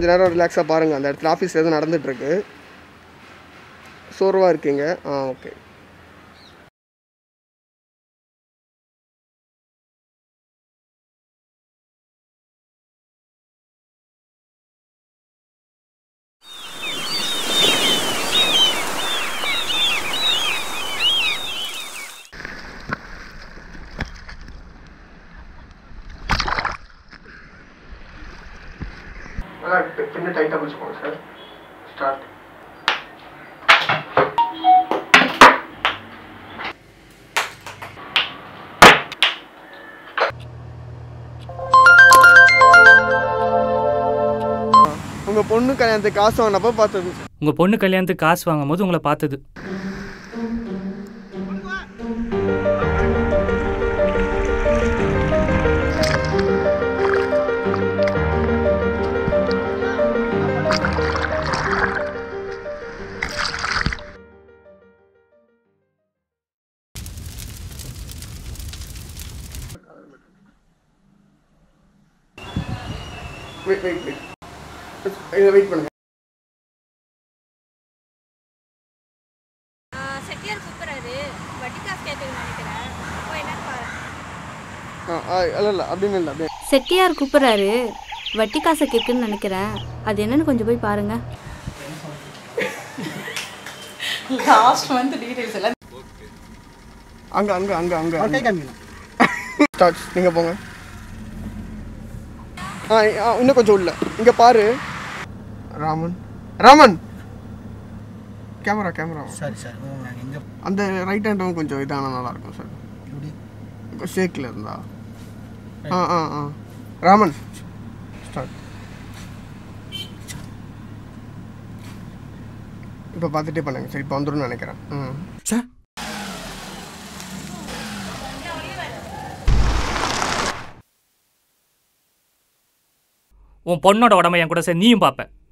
கொஞ்ச நேரம் ரிலாக்ஸாக பாருங்கள் அந்த இடத்துல ஆஃபீஸில் எதுவும் நடந்துகிட்ருக்கு சோர்வாக இருக்கீங்க ஆ ஓகே பின்ன டைட்டாக பிடிச்சிக்கோங்க சார் ஸ்டார்ட் உங்கள் பொண்ணு கல்யாணத்துக்கு காசு வாங்கினப்போ பார்த்தது உங்கள் பொண்ணு கல்யாணத்துக்கு காசு வாங்கும் போது உங்களை பார்த்தது வெயிட் வெயிட் வெயிட் இதை வெயிட் பண்ணுங்க செட்டியார் கூப்பிட்றாரு வட்டி காசு கேட்குதுன்னு நினைக்கிறேன் போய் என்னன்னு பாரு ஆ ஆ இல்லை இல்லை அப்படின்னு இல்லை அப்படியே செட்டியார் கூப்பிட்றாரு வட்டி காசை கேட்குன்னு நினைக்கிறேன் அது என்னன்னு கொஞ்சம் போய் பாருங்க லாஸ்ட் மந்த் டீடைல்ஸ் எல்லாம் அங்கே அங்கே அங்கே அங்கே ஸ்டார்ட் நீங்கள் போங்க ஆ ஆ, இன்னும் கொஞ்சம் உள்ள இங்கே பாரு ராமன் ராமன் கேமரா கேமரா சரி சார் நாங்கள் எங்கே அந்த ரைட் ஹேண்டும் கொஞ்சம் இதான நல்லா இருக்கும் சார் எப்படி ஷேக்கில் இருந்தா ஆ ஆ ஆ ராமன் ஸ்டார்ட் இப்போ பார்த்துட்டே பண்ணுங்க சரி இப்போ வந்துடும் நினைக்கிறேன் ம் சார் உன் பொண்ணோட உடம்ப என் கூட சேர்ந்து நீயும் பார்ப்ப